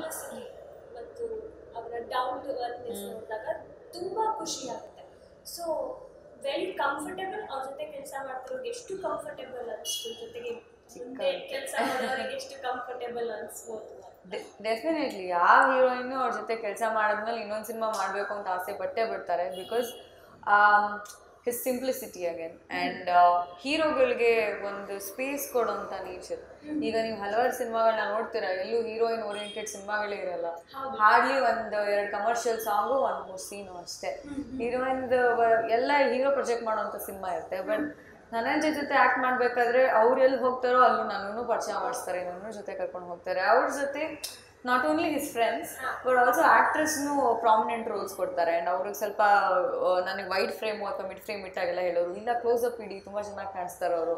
Simplicity ಮತ್ತು ಅವರ down to ಅರ್ತ್ನೆಸ್ ನೋಡಿದಾಗ ತುಂಬಾ ಖುಷಿ ಆಗುತ್ತೆ ಸೊ ವೆರಿ ಕಂಫರ್ಟೇಬಲ್ ಅವ್ರ ಜೊತೆ ಕೆಲಸ ಮಾಡ್ತಿರೋರಿಗೆ ಎಷ್ಟು ಕಂಫರ್ಟೇಬಲ್ ಅನಿಸ್ತು ಜೊತೆಗೆ ಮುಂದೆ ಕೆಲಸ ಮಾಡೋರಿಗೆ ಎಷ್ಟು ಕಂಫರ್ಟೇಬಲ್ ಅನಿಸ್ಬೋದು ಡೆಫಿನೆಟ್ಲಿ ಯಾವ ಹೀರೋಯಿನ್ ಅವ್ರ ಜೊತೆ ಕೆಲಸ ಮಾಡಿದ್ಮೇಲೆ ಇನ್ನೊಂದು ಸಿನಿಮಾ ಮಾಡಬೇಕು ಅಂತ ಆಸೆ ಪಟ್ಟೇ ಬಿಡ್ತಾರೆ because his simplicity again and ಹೀರೋಗಳಿಗೆ ಒಂದು ಸ್ಪೇಸ್ ಕೊಡೋಂಥ ನೇಚರ್ ಈಗ ನೀವು ಹಲವಾರು ಸಿನಿಮಾಗಳನ್ನ ನೋಡ್ತೀರಾ ಎಲ್ಲೂ ಹೀರೋಯಿನ್ ಓರಿಯೆಂಟೆಡ್ ಸಿನಿಮಾಗಳೇ ಇರಲ್ಲ ಹಾರ್ಡ್ಲಿ ಒಂದು ಎರಡು ಕಮರ್ಷಿಯಲ್ ಸಾಂಗು ಒಂದು ಮೂರು ಸೀನು ಅಷ್ಟೇ ಹೀರೋಯಿನ್ ಎಲ್ಲ ಹೀರೋ ಪ್ರೊಜೆಕ್ಟ್ ಮಾಡೋಂಥ ಸಿನಿಮಾ ಇರುತ್ತೆ ಬಟ್ ಧನಂಜಯ್ ಜೊತೆ ಆ್ಯಕ್ಟ್ ಮಾಡಬೇಕಾದ್ರೆ ಅವ್ರು ಎಲ್ಲಿ ಹೋಗ್ತಾರೋ ಅಲ್ಲೂ ನನ್ನೂ ಪರಿಚಯ ಮಾಡಿಸ್ತಾರೆ ನನ್ನ ಜೊತೆ ಕರ್ಕೊಂಡು ಹೋಗ್ತಾರೆ ಅವ್ರ ಜೊತೆ not only his friends but also ಆ್ಯಕ್ಟ್ರೆಸ್ನು ಪ್ರಾಮಿನೆಂಟ್ ರೋಲ್ಸ್ ಕೊಡ್ತಾರೆ ಆ್ಯಂಡ್ ಅವ್ರಿಗೆ ಸ್ವಲ್ಪ ನನಗೆ ವೈಟ್ ಫ್ರೇಮು ಅಥವಾ ಮಿಡ್ ಫ್ರೇಮ್ ಇಟ್ಟಾಗೆಲ್ಲ ಹೇಳೋರು ಇಲ್ಲ ಕ್ಲೋಸ್ ಅಪ್ ಇಡಿ ತುಂಬ ಚೆನ್ನಾಗಿ ಕಾಣಿಸ್ತಾರೆ ಅವರು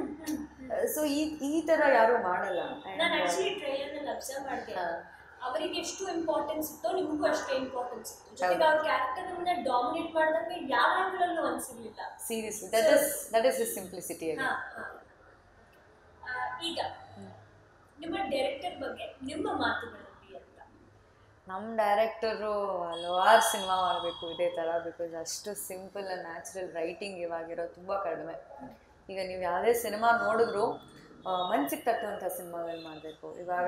ಸೊ ಈ ಈ ಥರ ಯಾರೂ ಮಾಡಲ್ಲ ನಾನು ಆಕ್ಚುಲಿ ಟ್ರೈಲರ್ನಲ್ಲಿ ಅಬ್ಸರ್ವ್ ಮಾಡಿದೆ ಅವರಿಗೆ ಎಷ್ಟು ಇಂಪಾರ್ಟೆನ್ಸ್ ಇತ್ತೋ ನಿಮಗೂ ಅಷ್ಟೇ ಇಂಪಾರ್ಟೆನ್ಸ್ ಇತ್ತು ಜೊತೆಗೆ ಅವ್ರ ಕ್ಯಾರೆಕ್ಟರ್ ನಮ್ಮನ್ನ ಡಾಮಿನೇಟ್ ಮಾಡಿದಂಗೆ ಯಾವ ಆಂಗಲಲ್ಲೂ ಅನ್ಸಿರ್ಲಿಲ್ಲ seriously that is that is his simplicity ಹಾ, ಹಾ. ಆ, ಈಗ ನಿಮ್ಮ ಡೈರೆಕ್ಟರ್ ಬಗ್ಗೆ ನಿಮ್ಮ ಮಾತುಗಳಲ್ಲಿ ಅಂತ ನಮ್ಮ ಡೈರೆಕ್ಟರು ಹಲವಾರು ಸಿನಿಮಾ ಮಾಡಬೇಕು ಇದೇ ಥರ ಬಿಕಾಸ್ ಅಷ್ಟು ಸಿಂಪಲ್ ಆ್ಯಂಡ್ ನ್ಯಾಚುರಲ್ ರೈಟಿಂಗ್ ಇವಾಗಿರೋ ತುಂಬ ಕಡಿಮೆ ಈಗ ನೀವು ಯಾವುದೇ ಸಿನಿಮಾ ನೋಡಿದ್ರು ಮನ್ಸಿಗೆ ತಟ್ಟುವಂಥ ಸಿನಿಮಾಗಳು ಮಾಡಬೇಕು ಇವಾಗ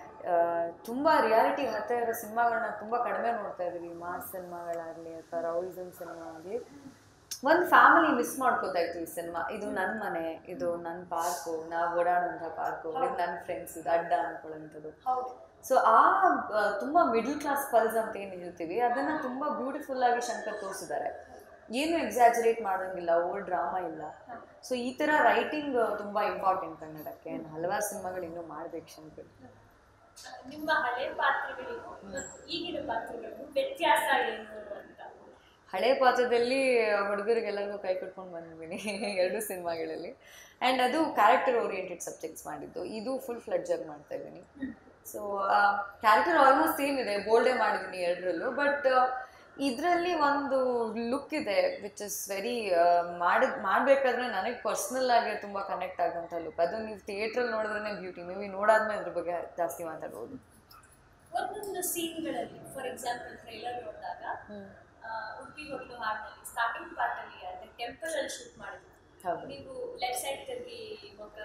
ತುಂಬ ರಿಯಾಲಿಟಿ ಹತ್ತ ಇರೋ ಸಿನಿಮಾಗಳನ್ನ ತುಂಬ ಕಡಿಮೆ ನೋಡ್ತಾ ಇದ್ದೀವಿ ಮಾಸ್ ಸಿನಿಮಾಗಳಾಗಲಿ ಅಥವಾ ರೌಡಿಸಮ್ ಸಿನಿಮಾ ಆಗಲಿ ಒಂದು ಫ್ಯಾಮಿಲಿ ಮಿಸ್ ಮಾಡ್ಕೋತಾ ಇತ್ತು ಈ ಸಿನಿಮಾ ಇದು ನನ್ನ ಮನೆ ಇದು ನನ್ನ ಪಾರ್ಕು ನಾವು ಓಡಾಡುವಂಥ ಪಾರ್ಕು ಇದು ನನ್ನ ಫ್ರೆಂಡ್ಸ್ ಇದು ಅಡ್ಡ ಅನ್ಕೊಳ್ಳೋಂಥದ್ದು ಹೌದು ಸೊ ಆ ಆ, ತುಂಬಾ ಮಿಡಲ್ ಕ್ಲಾಸ್ ಪಲ್ಸ್ ಅಂತ ಏನು ಹೇಳ್ತೀವಿ ಅದನ್ನ ತುಂಬಾ ಬ್ಯೂಟಿಫುಲ್ ಆಗಿ ಶಂಕರ್ ತೋರಿಸಿದ್ದಾರೆ ಏನು ಎಕ್ಸಾಜರೇಟ್ ಮಾಡೋಂಗಿಲ್ಲ ಓವರ್ ಡ್ರಾಮಾ ಇಲ್ಲ ಸೊ ಈ ಥರ ರೈಟಿಂಗ್ ತುಂಬಾ ಇಂಪಾರ್ಟೆಂಟ್ ಕನ್ನಡಕ್ಕೆ And ಹಲವಾರು ಸಿನಿಮಾಗಳು ಇನ್ನೂ ಮಾಡ್ಬೇಕು ಶಂಕರ್ ಆ, ನಿಮ್ಮ ಹಳೆ ಪಾತ್ರಗಳಿಗೂ ಮತ್ತು ಈಗಿನ ಪಾತ್ರಗಳಿಗೂ ವ್ಯತ್ಯಾಸ ಏನು ಅಂತ ಹಳೆ ಪಾತ್ರದಲ್ಲಿ ಹುಡುಗರಿಗೆಲ್ಲರಿಗೂ ಕೈ ಕೊಟ್ಕೊಂಡು ಬಂದಿದ್ದೀನಿ ಎರಡು ಸಿನಿಮಾಗಳಲ್ಲಿ ಆ್ಯಂಡ್ ಅದು ಕ್ಯಾರೆಕ್ಟರ್ ಓರಿಯೆಂಟೆಡ್ ಸಬ್ಜೆಕ್ಟ್ಸ್ ಮಾಡಿದ್ದು ಇದು ಫುಲ್ ಫ್ಲಡ್ಜಾಗಿ ಮಾಡ್ತಾ ಇದ್ದೀನಿ ಸೊ ಕ್ಯಾರೆಕ್ಟರ್ ಆಲ್ಮೋಸ್ಟ್ ಸೇಮ್ ಇದೆ ಬೋಲ್ಡೇ ಮಾಡಿದ್ದೀನಿ ಎರಡರಲ್ಲೂ ಬಟ್ ಇದರಲ್ಲಿ ಒಂದು ಲುಕ್ ಇದೆ ವಿಚ್ ಇಸ್ ವೆರಿ ಮಾಡಿದ್ ಮಾಡಬೇಕಾದ್ರೆ ನನಗೆ ಪರ್ಸ್ನಲ್ ಆಗಿ ತುಂಬ ಕನೆಕ್ಟ್ ಆಗೋಂಥ ಲುಕ್ ಅದು ನೀವು ಥಿಯೇಟ್ರಲ್ಲಿ ನೋಡಿದ್ರೆ ಬ್ಯೂಟಿ ಮೇ ಬಿ ನೋಡಾದ್ಮೇಲೆ ಅದ್ರ ಬಗ್ಗೆ ಜಾಸ್ತಿ ಮಾತಾಡ್ಬೋದು ಒಂದೊಂದು ಸೀನ್ಗಳಲ್ಲಿ ಫಾರ್ ಎಕ್ಸಾಂಪಲ್ ಟ್ರೈಲರ್ ನೋಡಿದಾಗ ಆ, ಉಡುಪಿ ಹೊಟ್ಟು ಹಾಡಿನಲ್ಲಿ ಸ್ಟಾರ್ಟಿಂಗ್ ಪಾರ್ಟ್ ಅಲ್ಲಿ ಅದೇ ಟೆಂಪಲ್ ಅಲ್ಲಿ ಶೂಟ್ ಮಾಡಿದ್ರು ಹೌದು ನೀವು ಲೆಫ್ಟ್ ಸೈಡ್ ತಿರುಗಿ ಮುಖ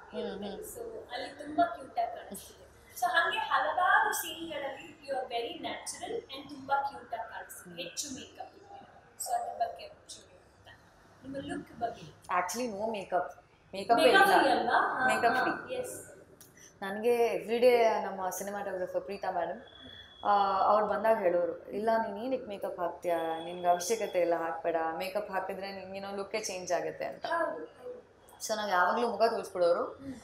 ಸೊ ಅಲ್ಲಿ ತುಂಬಾ ಕ್ಯೂಟ್ ಆಗಿ ಕಾಣಿಸ್ತಿದೆ ಸೊ ಹಾಗೆ ಹಲವಾರು ಸೀನ್ಗಳಲ್ಲಿ you are very natural and ತುಂಬಾ ಕ್ಯೂಟ್ ಆಗಿ ಕಾಣಿಸ್ತಿದೆ ಹೆಚ್ಚು ಮೇಕಪ್ ಸೊ ಅದ್ರ ಬಗ್ಗೆ ಒಂಚೂರು ಅಂತ. ನಿಮ್ಮ ಲುಕ್ ಬಗ್ಗೆ actually no makeup makeup makeup ಇಲ್ಲ ಅಲ್ವಾ ಮೇಕಪ್ ಫ್ರೀ ಎಸ್ ನನಗೆ ಎವ್ರಿಡೇ ನಮ್ಮ ಸಿನಿಮಾಟೋಗ್ರಫರ್ ಪ್ರೀತಾ ಮೇಡಮ್ ಅವ್ರು ಬಂದಾಗ ಹೇಳೋರು ಇಲ್ಲ ನೀನು ಏನಕ್ಕೆ ಮೇಕಪ್ ಹಾಕ್ತೀಯಾ ನಿನ್ಗೆ ಅವಶ್ಯಕತೆ ಇಲ್ಲ ಹಾಕ್ಬೇಡ ಮೇಕಪ್ ಹಾಕಿದ್ರೆ ನಿನ್ಗೇನೋ ಲುಕ್ಕೇ ಚೇಂಜ್ ಆಗುತ್ತೆ ಅಂತ ಹೌದು ಹೌದು ಸೊ ನಾವು ಯಾವಾಗಲೂ ಮುಖ ತೋರಿಸ್ಬಿಡೋರು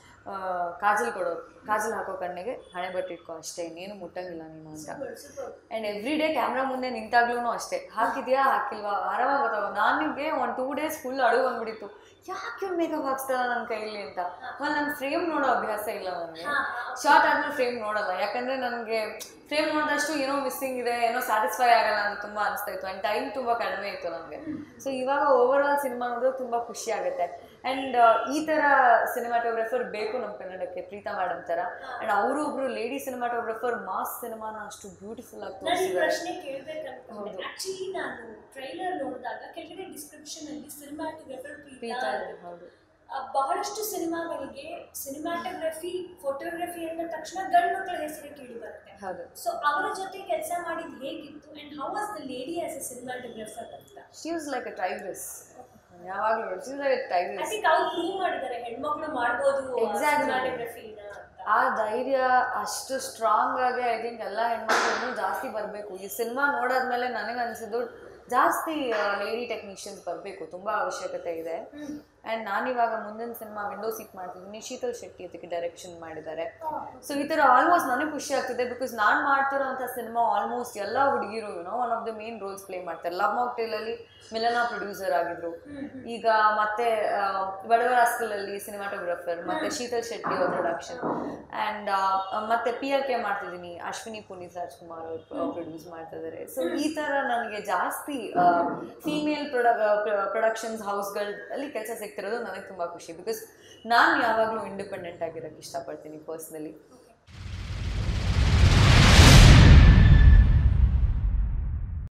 ಕಾಜಲ್ ಕೊಡೋರು ಕಾಜಲ್ ಹಾಕೋ ಕಣ್ಣಿಗೆ ಹಣೆ ಬಟ್ಟೆ ಇಟ್ಕೊ ಅಷ್ಟೇ ಇನ್ನೇನು ಮುಟ್ಟಂಗಿಲ್ಲ ನೀನು ಅಂತ super super and every day camera ಮುಂದೆ ನಿಂತಾಗ್ಲೂ ಅಷ್ಟೇ ಹಾಕಿದ್ಯಾ ಹಾಕಿಲ್ವಾ ಆರಾಮಾಗಿ ಗೊತ್ತಾಗ ನನಗೆ ಒಂದು ಟೂ ಡೇಸ್ ಫುಲ್ ಅಳು ಬಂದ್ಬಿಟ್ಟಿತ್ತು ಯಾಕೆ ಇವ್ರು ಮೇಕಪ್ ಹಾಕ್ಸ್ತಾರ ನನ್ನ ಕೈಯಲ್ಲಿ ಅಂತ ಆಮೇಲೆ ನನ್ನ ಫ್ರೇಮ್ ನೋಡೋ ಅಭ್ಯಾಸ ಇಲ್ಲ ನನಗೆ ಹಾ ಹಾ ಶಾರ್ಟ್ ಆದ್ಮೇಲೆ ಫ್ರೇಮ್ ನೋಡಲ್ಲ ಯಾಕಂದ್ರೆ ನನಗೆ ಫ್ರೇಮ್ ನೋಡಿದಷ್ಟು ಏನೋ ಮಿಸ್ಸಿಂಗ್ ಇದೆ ಏನೋ ಸ್ಯಾಟಿಸ್ಫೈ ಆಗಲ್ಲ ಅಂತ ತುಂಬ ಅನಿಸ್ತಾ ಇತ್ತು ಆ್ಯಂಡ್ ಟೈಮ್ ತುಂಬ ಕಡಿಮೆ ಇತ್ತು ನನಗೆ ಸೊ ಇವಾಗ ಓವರ್ ಆಲ್ ಸಿನಿಮಾ ನೋಡೋದು ತುಂಬ ಖುಷಿ ಆಗುತ್ತೆ ಆ್ಯಂಡ್ ಈ ಥರ ಸಿನಿಮಾಟೋಗ್ರಫರ್ ಬೇಕು ನಮ್ಮ ಕನ್ನಡಕ್ಕೆ ಪ್ರೀತಾ ಮೇಡಮ್ ಥರ ಆ್ಯಂಡ್ ಅವರು ಒಬ್ರು ಲೇಡಿ ಸಿನಿಮಾಟೋಗ್ರಫರ್ ಮಾಸ್ ಸಿನಿಮಾನ ಅಷ್ಟು ಬ್ಯೂಟಿಫುಲ್ ಆಗಿ ನಾನು ಈ ತೋರಿಸಿದ್ದಾರೆ ಪ್ರಶ್ನೆ ಕೇಳ್ಬೇಕು ಅನ್ಕೊಂಡೆ ಆಕ್ಚುಲಿ ನಾನು ಟ್ರೈಲರ್ ನೋಡಿದಾಗ ಕೆಳಗಡೆ ಡಿಸ್ಕ್ರಿಪ್ಷನ್ ಅಲ್ಲಿ ಸಿನಿಮಾಟೋಗ್ರಫರ್ ಪ್ರೀತಾ ಪ್ರೀತಾ ಇದೆ, ಹೌದು ಆ, ಬಹಳಷ್ಟು ಸಿನಿಮಾಗಳಿಗೆ ಸಿನಿಮಾಟೋಗ್ರಫಿ ಫೋಟೋಗ್ರಫಿ ಅಂದ ತಕ್ಷಣ ಗಂಡು ಮಕ್ಕಳ ಹೆಸರು ಕೇಳಿ ಬರುತ್ತೆ ಹೌದು ಸೊ ಅವರ ಜೊತೆ ಕೆಲಸ ಮಾಡಿದ್ ಹೇಗಿತ್ತು and how was the lady as a cinematographer ಅಂತ she was like a tigress ಯಾವಾಗಲೂ she like I tigress think ಅವ್ರು ಪ್ರೂವ್ ಮಾಡಿದ್ದಾರೆ ಹೆಣ್ಮಕ್ಳು ಮಾಡ್ಬೋದು Exactly. ಸಿನಿಮಾಟೋಗ್ರಫಿನ ಅಂತ ಆ ಧೈರ್ಯ ಅಷ್ಟು ಸ್ಟ್ರಾಂಗ್ ಆಗಿ ಐ ಥಿಂಕ್ ಎಲ್ಲ ಹೆಣ್ಮಕ್ಳು ಇನ್ನೂ ಜಾಸ್ತಿ ಬರಬೇಕು ಈ ಸಿನಿಮಾ ನೋಡಾದ್ಮೇಲೆ ನನಗೆ ಅನಿಸಿದ್ದು ಜಾಸ್ತಿ ಲೇಡಿ ಟೆಕ್ನಿಷಿಯನ್ಸ್ ಬರಬೇಕು ತುಂಬ ಅವಶ್ಯಕತೆ ಇದೆ ಆ್ಯಂಡ್ ನಾನಿವಾಗ ಮುಂದಿನ ಸಿನಿಮಾ ವಿಂಡೋ ಸೀಟ್ ಮಾಡ್ತಿದ್ದೀನಿ ಶೀತಲ್ ಶೆಟ್ಟಿ ಅದಕ್ಕೆ ಡೈರೆಕ್ಷನ್ ಮಾಡಿದ್ದಾರೆ ಸೊ ಈ ಥರ ಆಲ್ಮೋಸ್ಟ್ ನನಗೆ ಖುಷಿ ಆಗ್ತಿದೆ ಬಿಕಾಸ್ ನಾನು ಮಾಡ್ತಿರೋಂಥ ಸಿನಿಮಾ ಆಲ್ಮೋಸ್ಟ್ ಎಲ್ಲ ಹುಡುಗಿರು ಏನೋ one of the main roles play ಮಾಡ್ತಾರೆ ಲವ್ ಮಾಕ್ಟೇಲಲ್ಲಿ ಮಿಲನಾ ಪ್ರೊಡ್ಯೂಸರ್ ಆಗಿದ್ರು ಈಗ ಮತ್ತೆ ಆ, ಬಡವರ ಅಲ್ಲಿ ಸಿನಿಮಾಟೋಗ್ರಫರ್ ಮತ್ತೆ ಶೀತಲ್ ಶೆಟ್ಟಿ ಅವ್ರ ಪ್ರೊಡಕ್ಷನ್ ಆ್ಯಂಡ್ ಮತ್ತೆ ಪಿ ಆರ್ ಕೆ ಮಾಡ್ತಿದ್ದೀನಿ ಅಶ್ವಿನಿ ಪುನೀತ್ ರಾಜ್ಕುಮಾರ್ ಅವರು ಪ್ರೊಡ್ಯೂಸ್ ಮಾಡ್ತಾ ಇದ್ದಾರೆ ಸೊ ಈ ಥರ ನನಗೆ ಜಾಸ್ತಿ ಫೀಮೇಲ್ ಪ್ರೊಡ ಪ್ರೊಡಕ್ಷನ್ಸ್ ಹೌಸ್ಗಳಲ್ಲಿ ಕೆಲಸ ಸಿಗ್ತಿರೋದು ನನಗೆ ತುಂಬ ಖುಷಿ ಬಿಕಾಸ್ ನಾನು ಯಾವಾಗಲೂ ಇಂಡಿಪೆಂಡೆಂಟ್ ಆಗಿರೋಕ್ಕೆ ಇಷ್ಟಪಡ್ತೀನಿ ಪರ್ಸ್ನಲಿ